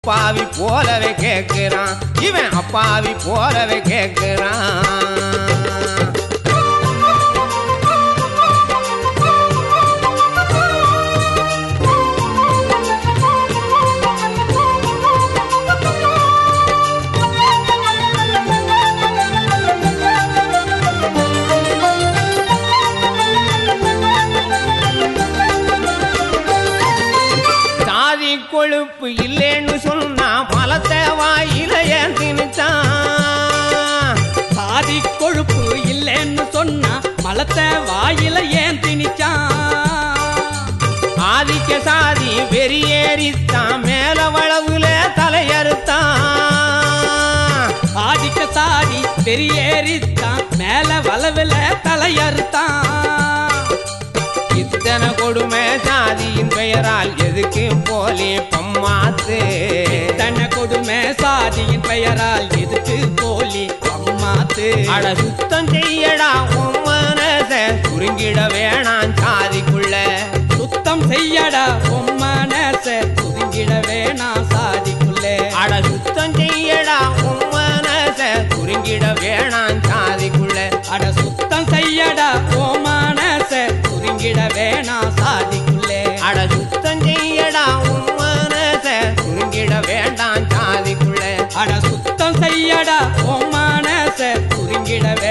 அப்பாவி போலவே கேட்கிறான் இவன் அப்பாவி போலவே கேட்கிறான் சாதி கொழுப்பு இல்லைன்னு சொன்னா மலத்தை வாயில ஏன் திணிச்சான் சாதி கொழுப்பு இல்லைன்னு சொன்னா மலத்தை வாயில ஏன் திணிச்சான் ஆதிக்க சாதி வெறியேறித்தான் மேல வளவுல தலையறுத்தான் ஆதிக்க சாதி பெரியேறித்தான் மேல வளவுல தலையறுத்தான் இத்தனை கொடுமை சாதியின் பெயரால் எதுக்கு போலே பம்மாத்து தன கொடுமை சாதியின் பெயரால் எதுக்கு போலி அம்மாத்து அட சுத்தம் செய்யடா உன் மனச சுருங்கிட வேணாம் சாதிக்குள்ள சுத்தம் செய்யடா உன் மனச சுருங்கிட வேணாம் சாதிக்குள்ளே அட சுத்தம் செய்யடா உன் மனச சுருங்கிட வேணாம் சாதிக்குள்ள அட சுத்தம் செய்யடா ஓ மனச சுருங்கிட வேணாம் சாதிக்குள்ளே அட சுத்தம் செய்யடா உன் மனச சுருங்கிட வேண்டாம் சாதிக்குள்ள அட சுத்தம் செய்யடா ஓ மனச சுருங்கிட